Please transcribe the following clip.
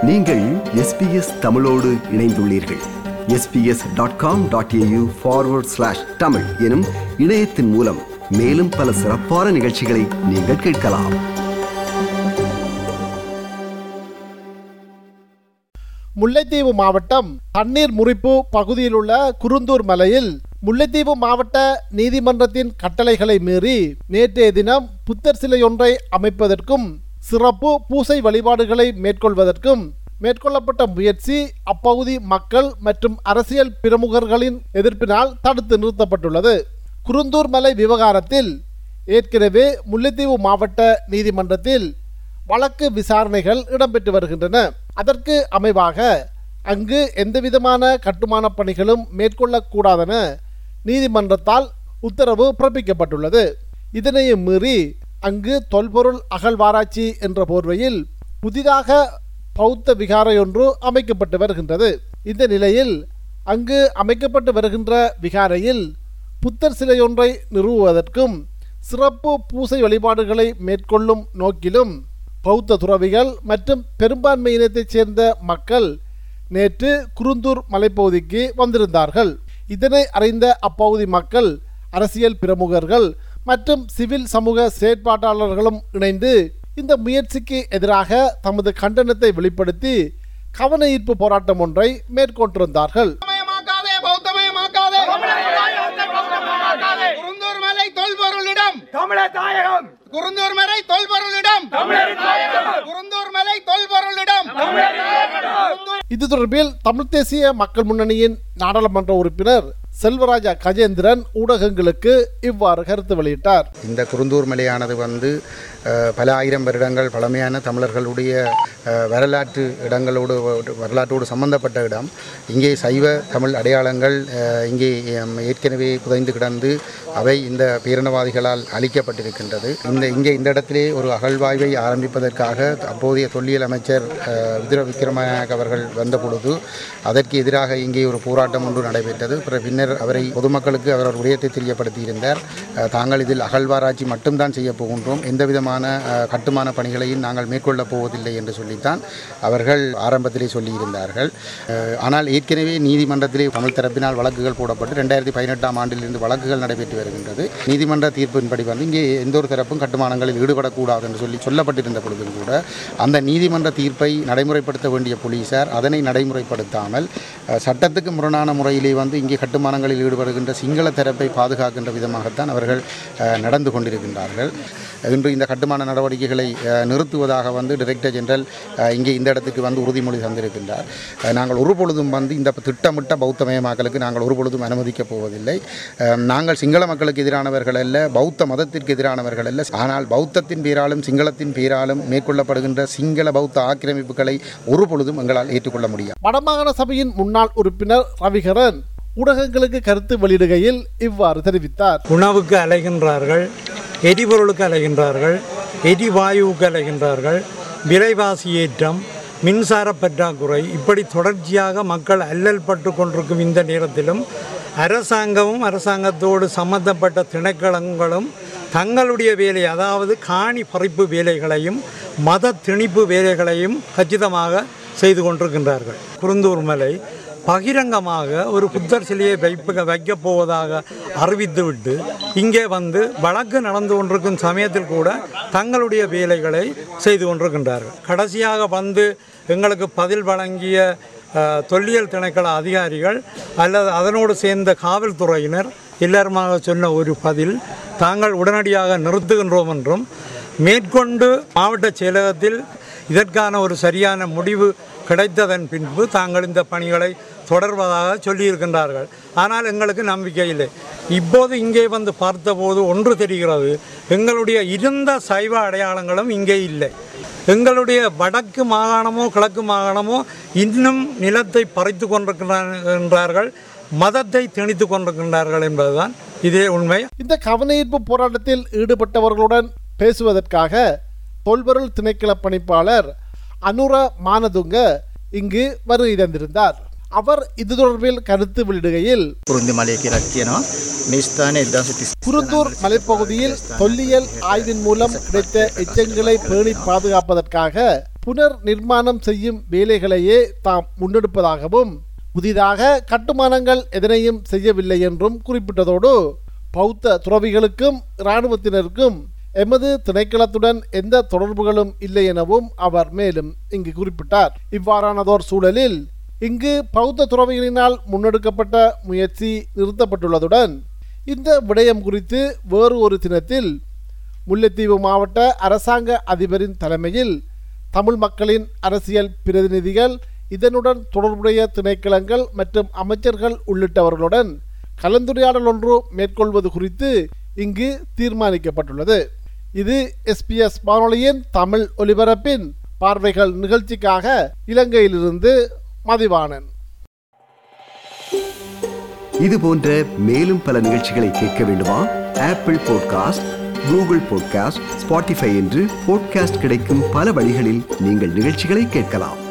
நீங்கள் எஸ்பிஎஸ் தமிழோடு இணைந்துள்ளீர்கள் SBS dot com dot AU forward slash Tamil எனும் இணையத்தின் மூலம் மேலும் பல சிறப்பான நிகழ்ச்சிகளை நீங்கள் கேட்கலாம் முல்லைத்தீவு மாவட்டம் தண்ணீர் முறிப்பு பகுதியில் உள்ள குருந்தூர் மலையில் முல்லைத்தீவு மாவட்ட நீதிமன்றத்தின் கட்டளைகளை மீறி நேற்றைய தினம் புத்தர் சிலையொன்றை அமைப்பதற்கும் சிறப்பு பூசை வழிபாடுகளை மேற்கொள்வதற்கும் மேற்கொள்ளப்பட்ட முயற்சி அப்பகுதி மக்கள் மற்றும் அரசியல் பிரமுகர்களின் எதிர்ப்பினால் தடுத்து நிறுத்தப்பட்டுள்ளது குருந்தூர் மலை விவகாரத்தில் ஏற்கனவே முல்லைத்தீவு மாவட்ட நீதிமன்றத்தில் வழக்கு விசாரணைகள் இடம்பெற்று வருகின்றன அதற்கு அமைவாக அங்கு எந்தவிதமான கட்டுமான பணிகளும் மேற்கொள்ளக்கூடாதென நீதிமன்றத்தால் உத்தரவு பிறப்பிக்கப்பட்டுள்ளது இதனையும் மீறி அங்கு தொல்பொருள் அகழ்வாராய்ச்சி என்ற போர்வையில் புதிதாக பௌத்த விகாரையொன்று அமைக்கப்பட்டு வருகின்றது இந்த நிலையில் அங்கு அமைக்கப்பட்டு வருகின்ற விகாரையில் புத்தர் சிலையொன்றை நிறுவுவதற்கும் சிறப்பு பூசை வழிபாடுகளை மேற்கொள்ளும் நோக்கிலும் பௌத்த துறவிகள் மற்றும் பெரும்பான்மை இனத்தைச் சேர்ந்த மக்கள் நேற்று குருந்தூர் மலைப்பகுதிக்கு வந்திருந்தார்கள் இதனை அறிந்த அப்பகுதி மக்கள் அரசியல் பிரமுகர்கள் மற்றும் சிவில் சமூக செயற்பாட்டாளர்களும் இணைந்து இந்த முயற்சிக்கு எதிராக தமது கண்டனத்தை வெளிப்படுத்தி கவன ஈர்ப்பு போராட்டம் ஒன்றை மேற்கொண்டிருந்தார்கள் மயமாக்காதே பௌத்தமயமாக்காதே குருந்தூர் மலை தொல்பொருளிடம் தமிழர் தாயகம் குருந்தூர் மலை தொல்பொருளிடம் தமிழர் தாயகம் குருந்தூர் மலை தொல்பொருளிடம் தமிழர் தாயகம் இது தொடர்பில் தமிழ் தேசிய மக்கள் முன்னணியின் நாடாளுமன்ற உறுப்பினர் செல்வராஜா கஜேந்திரன் ஊடகங்களுக்கு இவ்வாறு கருத்து வெளியிட்டார் இந்த குருந்தூர் மலையானது வந்து அஹ், பல ஆயிரம் வருடங்கள் பழமையான தமிழர்களுடைய அஹ், வரலாற்று இடங்களோடு வரலாற்றோடு சம்பந்தப்பட்ட இடம் இங்கே சைவ தமிழ் அடையாளங்கள் அஹ், இங்கே ஹம், ஏற்கனவே புதைந்து கிடந்து அவை இந்த பேரினவாதிகளால் அழிக்கப்பட்டிருக்கின்றது இந்த இங்கே இந்த இடத்திலே ஒரு அகழ்வாய்வை ஆரம்பிப்பதற்காக அப்போதைய தொல்லியல் அமைச்சர் அஹ், விதுர விக்ரமநாயக் அவர்கள் வந்த பொழுது அதற்கு எதிராக இங்கே ஒரு போராட்டம் ஒன்று நடைபெற்றது பிற- பின்னர் அவரை பொதுமக்களுக்கு அவர் ஒரு விடயத்தை தெரியப்படுத்தியிருந்தார் அஹ், தாங்கள் இதில் அகழ்வாராய்ச்சி மட்டும்தான் செய்ய போகின்றோம் எந்த விதமான அஹ், கட்டுமான பணிகளையும் நாங்கள் மேற்கொள்ளப் போவதில்லை என்று சொல்லித்தான் அவர்கள் ஆரம்பத்திலே சொல்லியிருந்தார்கள் அஹ், ஆனால் ஏற்கனவே நீதிமன்றத்திலே தமிழ் தரப்பினால் வழக்குகள் போடப்பட்டு ரெண்டாயிரத்தி பதினெட்டாம் ஆண்டிலிருந்து வழக்குகள் நடைபெற்று வருகின்றது நீதிமன்ற தீர்ப்பின்படி வந்து இங்கே எந்த ஒரு தரப்பும் கட்டுமானங்களில் ஈடுபடக்கூடாது என்று சொல்லி சொல்லப்பட்டிருந்த பொழுதும் கூட அந்த நீதிமன்ற தீர்ப்பை நடைமுறைப்படுத்த வேண்டிய போலீசார் அதனை நடைமுறைப்படுத்தாமல் அஹ், சட்டத்துக்கு முரணான முறையிலே வந்து இங்கே கட்டுமானங்களில் ஈடுபடுகின்ற சிங்கள தரப்பை பாதுகாக்கின்ற விதமாகத்தான் அவர்கள் அஹ், நடந்து கொண்டிருக்கின்றார்கள் இன்று இந்த கட்டுமான நடவடிக்கைகளை அஹ், நிறுத்துவதாக வந்து டைரக்டர் ஜெனரல் அஹ், இங்கே இந்த இடத்துக்கு வந்து உறுதிமொழி தந்திருக்கின்றார் அஹ், நாங்கள் ஒரு பொழுதும் வந்து இந்த திட்டமிட்ட பௌத்தமயமாக்கலுக்கு நாங்கள் ஒரு பொழுதும் அனுமதிக்கப் போவதில்லை அஹ், நாங்கள் சிங்கள மக்களுக்கு எதிரானவர்கள் அல்ல பௌத்த மதத்திற்கு எதிரானவர்கள் அல்ல ஆனால் பௌத்தத்தின் பேராலும் சிங்களத்தின் பேராலும் மேற்கொள்ளப்படுகின்ற சிங்கள பௌத்த ஆக்கிரமிப்புகளை ஒரு பொழுதும் எங்களால் ஏற்றுக்கொள்ள முடியாது வடமாகாண சபையின் முன்னாள் உறுப்பினர் ரவிகரன் ஊடகங்களுக்கு கருத்து வெளியிடுகையில் இவ்வாறு தெரிவித்தார் உணவுக்கு அலைகின்றார்கள் எரிபொருளுக்கு அலைகின்றார்கள் எரிவாயுவுக்கு அலைகின்றார்கள் விலைவாசி ஏற்றம் மின்சார பற்றாக்குறை இப்படி தொடர்ச்சியாக மக்கள் அல்லல் பட்டு கொண்டிருக்கும் இந்த நேரத்திலும் அரசாங்கமும் அரசாங்கத்தோடு சம்பந்தப்பட்ட திணைக்களங்களும் தங்களுடைய வேலை அதாவது காணி பறிப்பு வேலைகளையும் மத திணிப்பு வேலைகளையும் கச்சிதமாக செய்து கொண்டிருக்கின்றார்கள் குருந்தூர் மலை பகிரங்கமாக ஒரு புத்தர் சிலையை வைப்ப வைக்கப் போவதாக அறிவித்துவிட்டு இங்கே வந்து வழக்கு நடந்து கொண்டிருக்கும் சமயத்தில் கூட தங்களுடைய வேலைகளை செய்து கொண்டிருக்கின்றார்கள் கடைசியாக வந்து எங்களுக்கு பதில் வழங்கிய அஹ், தொல்லியல் திணைக்கள அதிகாரிகள் அல்லது அதனோடு சேர்ந்த காவல்துறையினர் எல்லாருமாக சொன்ன ஒரு பதில் தாங்கள் உடனடியாக நிறுத்துகின்றோம் என்றும் மேற்கொண்டு மாவட்ட செயலகத்தில் இதற்கான ஒரு சரியான முடிவு கிடைத்ததன் பின்பு தாங்கள் இந்த பணிகளை தொடர்வதாக சொல்லியிருக்கின்றார்கள் ஆனால் எங்களுக்கு நம்பிக்கை இல்லை இப்போது இங்கே வந்து பார்த்தபோது ஒன்று தெரிகிறது எங்களுடைய இருந்த சைவ அடையாளங்களும் இங்கே இல்லை எங்களுடைய வடக்கு மாகாணமோ கிழக்கு மாகாணமோ இன்னும் நிலத்தை பறித்து கொண்டிருக்கின்றார்கள் மதத்தை திணித்து கொண்டிருக்கின்றார்கள் என்பதுதான் இதே உண்மை இந்த கவனஈர்ப்பு போராட்டத்தில் ஈடுபட்டவர்களுடன் பேசுவதற்காக தொல்பொருள் திணைக்கள பணிப்பாளர் அனுர மானதுங்க இங்கு வருகை தந்திருந்தார் அவர் இது தொடர்பில் கருத்து வெளியிடுகையில் පුරුන්දි මලය කියලා කියනවා මේ ස්ථානය එදදාස குருத்தூர் மலைப்பகுதியில் தொல்லியல் ஆய்வின் மூலம் கிடைத்த எச்சங்களை பேணி பாதுகாப்பதற்காக புனர் நிர்மாணம் செய்யும் வேலைகளையே தாம் முன்னெடுப்பதாகவும் புதிதாக கட்டுமானங்கள் எதனையும் செய்யவில்லை என்றும் குறிப்பிட்டதோடு பௌத்த துறவிகளுக்கும் இராணுவத்தினருக்கும் எமது திணைக்களத்துடன் எந்த தொடர்புகளும் இல்லை எனவும் அவர் மேலும் இங்கு குறிப்பிட்டார் இவ்வாறானதோர் சூழலில் இங்கு பௌத்த துறவிகளினால் முன்னெடுக்கப்பட்ட முயற்சி நிறுத்தப்பட்டுள்ளதுடன் இந்த விடயம் குறித்து வேறு ஒரு தினத்தில் முல்லைத்தீவு மாவட்ட அரசாங்க அதிபரின் தலைமையில் தமிழ் மக்களின் அரசியல் பிரதிநிதிகள் இதனுடன் தொடர்புடைய திணைக்களங்கள் மற்றும் அமைச்சர்கள் உள்ளிட்டவர்களுடன் கலந்துரையாடல் ஒன்று மேற்கொள்வது குறித்து இங்கு தீர்மானிக்கப்பட்டுள்ளது இது எஸ்பிஎஸ் வானொலியின் தமிழ் ஒலிபரப்பின் பார்வைகள் நிகழ்ச்சிக்காக இலங்கையிலிருந்து மதிவாணன் இது போன்ற மேலும் பல நிகழ்ச்சிகளை கேட்க வேண்டுமா Apple podcast Google podcast Spotify என்று பாட்காஸ்ட் கிடைக்கும் பல வழிகளில் நீங்கள் நிகழ்ச்சிகளை கேட்கலாம்